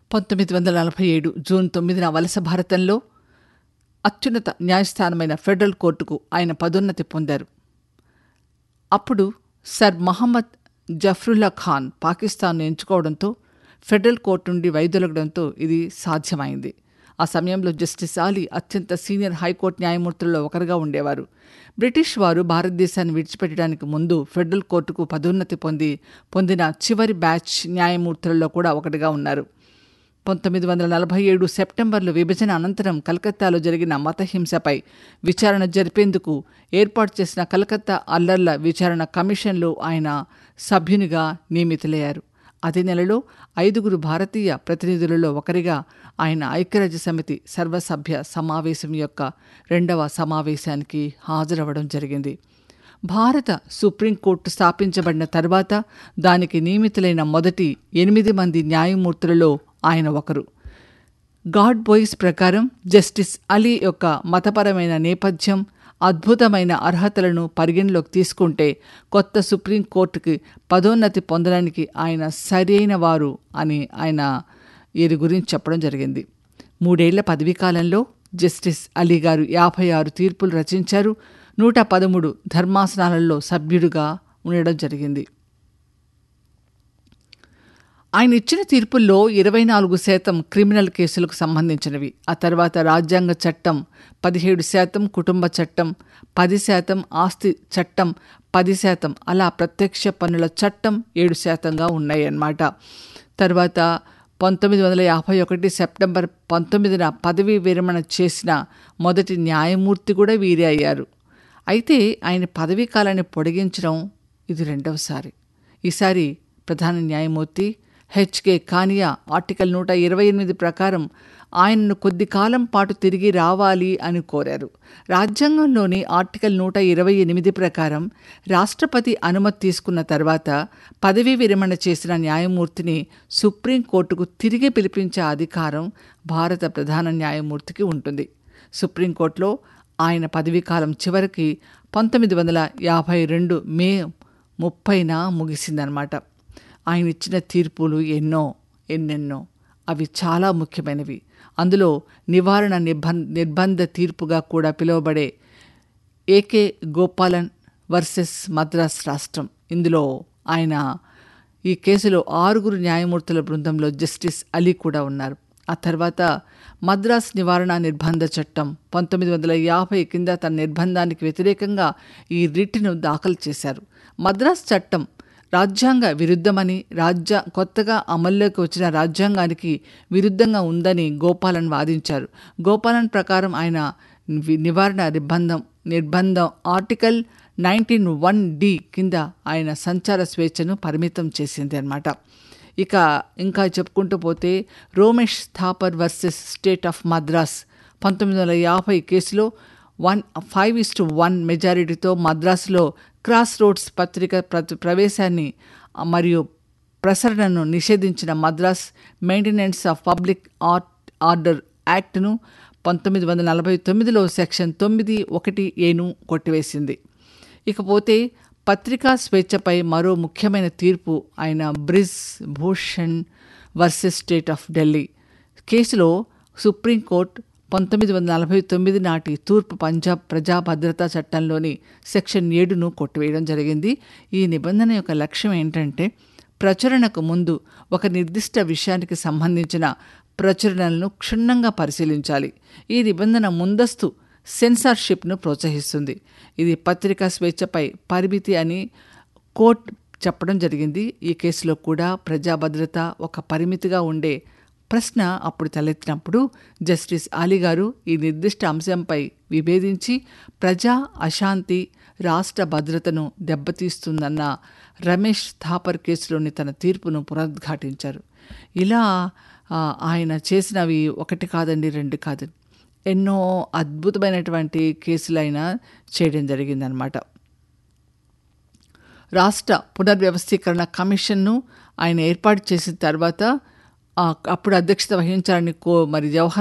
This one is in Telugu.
పంతొమ్మిది వందల నలభై ఏడు జూన్ తొమ్మిదిన వలస భారతంలో అత్యున్నత న్యాయస్థానమైన ఫెడరల్ కోర్టుకు ఆయన పదోన్నతి పొందారు అప్పుడు సర్ మహమ్మద్ జఫ్రుల్లా ఖాన్ పాకిస్తాన్ను ఎంచుకోవడంతో ఫెడరల్ కోర్టు నుండి వైదొలగడంతో ఇది సాధ్యమైంది ఆ సమయంలో జస్టిస్ ఆలీ అత్యంత సీనియర్ హైకోర్టు న్యాయమూర్తుల్లో ఒకరుగా ఉండేవారు బ్రిటిష్ వారు భారతదేశాన్ని విడిచిపెట్టడానికి ముందు ఫెడరల్ కోర్టుకు పదోన్నతి పొంది పొందిన చివరి బ్యాచ్ న్యాయమూర్తులలో కూడా ఒకటిగా ఉన్నారు పంతొమ్మిది వందల నలభై ఏడు సెప్టెంబర్లో విభజన అనంతరం కలకత్తాలో జరిగిన మతహింసపై విచారణ జరిపేందుకు ఏర్పాటు చేసిన కలకత్తా అల్లర్ల విచారణ కమిషన్లో ఆయన సభ్యునిగా నియమితులయ్యారు అదే నెలలో ఐదుగురు భారతీయ ప్రతినిధులలో ఒకరిగా ఆయన ఐక్యరాజ్య సమితి సర్వసభ్య సమావేశం యొక్క రెండవ సమావేశానికి హాజరవ్వడం జరిగింది భారత సుప్రీంకోర్టు స్థాపించబడిన తర్వాత దానికి నియమితులైన మొదటి ఎనిమిది మంది న్యాయమూర్తులలో ఆయన ఒకరు గాడ్ బాయ్స్ ప్రకారం జస్టిస్ అలీ యొక్క మతపరమైన నేపథ్యం అద్భుతమైన అర్హతలను పరిగణలోకి తీసుకుంటే కొత్త సుప్రీంకోర్టుకి పదోన్నతి పొందడానికి ఆయన సరైన వారు అని ఆయన వీరి గురించి చెప్పడం జరిగింది మూడేళ్ల పదవీ కాలంలో జస్టిస్ అలీ గారు యాభై ఆరు తీర్పులు రచించారు నూట పదమూడు ధర్మాసనాలలో సభ్యుడిగా ఉండడం జరిగింది ఆయన ఇచ్చిన తీర్పుల్లో ఇరవై నాలుగు శాతం క్రిమినల్ కేసులకు సంబంధించినవి ఆ తర్వాత రాజ్యాంగ చట్టం పదిహేడు శాతం కుటుంబ చట్టం పది శాతం ఆస్తి చట్టం పది శాతం అలా ప్రత్యక్ష పన్నుల చట్టం ఏడు శాతంగా ఉన్నాయి అన్నమాట తర్వాత పంతొమ్మిది వందల యాభై ఒకటి సెప్టెంబర్ పంతొమ్మిదిన పదవీ విరమణ చేసిన మొదటి న్యాయమూర్తి కూడా వీరే అయ్యారు అయితే ఆయన పదవీ కాలాన్ని పొడిగించడం ఇది రెండవసారి ఈసారి ప్రధాన న్యాయమూర్తి హెచ్కే కానియా ఆర్టికల్ నూట ఇరవై ఎనిమిది ప్రకారం ఆయనను కొద్ది కాలం పాటు తిరిగి రావాలి అని కోరారు రాజ్యాంగంలోని ఆర్టికల్ నూట ఇరవై ఎనిమిది ప్రకారం రాష్ట్రపతి అనుమతి తీసుకున్న తర్వాత పదవీ విరమణ చేసిన న్యాయమూర్తిని సుప్రీంకోర్టుకు తిరిగి పిలిపించే అధికారం భారత ప్రధాన న్యాయమూర్తికి ఉంటుంది సుప్రీంకోర్టులో ఆయన పదవీకాలం చివరికి పంతొమ్మిది వందల యాభై రెండు మే ముప్పైన ముగిసిందనమాట ఆయన ఇచ్చిన తీర్పులు ఎన్నో ఎన్నెన్నో అవి చాలా ముఖ్యమైనవి అందులో నివారణ నిర్బం నిర్బంధ తీర్పుగా కూడా పిలువబడే ఏకే గోపాలన్ వర్సెస్ మద్రాస్ రాష్ట్రం ఇందులో ఆయన ఈ కేసులో ఆరుగురు న్యాయమూర్తుల బృందంలో జస్టిస్ అలీ కూడా ఉన్నారు ఆ తర్వాత మద్రాస్ నివారణ నిర్బంధ చట్టం పంతొమ్మిది వందల యాభై కింద తన నిర్బంధానికి వ్యతిరేకంగా ఈ రిట్ను దాఖలు చేశారు మద్రాస్ చట్టం రాజ్యాంగ విరుద్ధమని రాజ్య కొత్తగా అమల్లోకి వచ్చిన రాజ్యాంగానికి విరుద్ధంగా ఉందని గోపాలన్ వాదించారు గోపాలన్ ప్రకారం ఆయన వి- నివారణ నిర్బంధం నిర్బంధం ఆర్టికల్ నైన్టీన్ వన్ డి కింద ఆయన సంచార స్వేచ్ఛను పరిమితం చేసింది అన్నమాట ఇక ఇంకా చెప్పుకుంటూ పోతే Romesh Thapar versus state of Madras పంతొమ్మిది వందల యాభై కేసులో one five is to one మెజారిటీతో మద్రాసులో క్రాస్ రోడ్స్ పత్రిక ప్ర- ప్రవేశాన్ని ఆ, మరియు ప్రసరణను నిషేధించిన Madras maintenance of public art order యాక్ట్ను పంతొమ్మిది వందల నలభై తొమ్మిదిలో సెక్షన్ తొమ్మిది ఒకటి ఏను కొట్టివేసింది ఇకపోతే పత్రికా స్వేచ్ఛపై మరో ముఖ్యమైన తీర్పు ఆయన Brij Bhushan versus state of Delhi కేసులో సుప్రీంకోర్టు పంతొమ్మిది వందల నలభై తొమ్మిది నాటి తూర్పు పంజాబ్ ప్రజా భద్రతా చట్టంలోని సెక్షన్ ఏడును కొట్టివేయడం జరిగింది ఈ నిబంధన యొక్క లక్ష్యం ఏంటంటే ప్రచురణకు ముందు ఒక నిర్దిష్ట విషయానికి సంబంధించిన ప్రచురణలను క్షుణ్ణంగా పరిశీలించాలి ఈ నిబంధన ముందస్తు సెన్సార్షిప్ను ప్రోత్సహిస్తుంది ఇది పత్రికా స్వేచ్ఛపై పరిమితి అని కోర్టు చెప్పడం జరిగింది ఈ కేసులో కూడా ప్రజా భద్రత ఒక పరిమితిగా ఉండే ప్రశ్న అప్పుడు తలెత్తినప్పుడు జస్టిస్ ఆలీ గారు ఈ నిర్దిష్ట అంశంపై విభేదించి ప్రజా అశాంతి రాష్ట్ర భద్రతను దెబ్బతీస్తుందన్న రమేష్ థాపర్ కేసులోని తన తీర్పును పునరుద్ఘాటించారు ఇలా ఆ, ఆయన చేసినవి ఒకటి కాదండి రెండు కాదు ఎన్నో అద్భుతమైనటువంటి కేసులు ఆయన చేయడం జరిగిందనమాట రాష్ట్ర పునర్వ్యవస్థీకరణ కమిషన్ను ఆయన ఏర్పాటు చేసిన తర్వాత ఆ, అప్పుడు అధ్యక్షత వహించాలని కో మరి జవహర్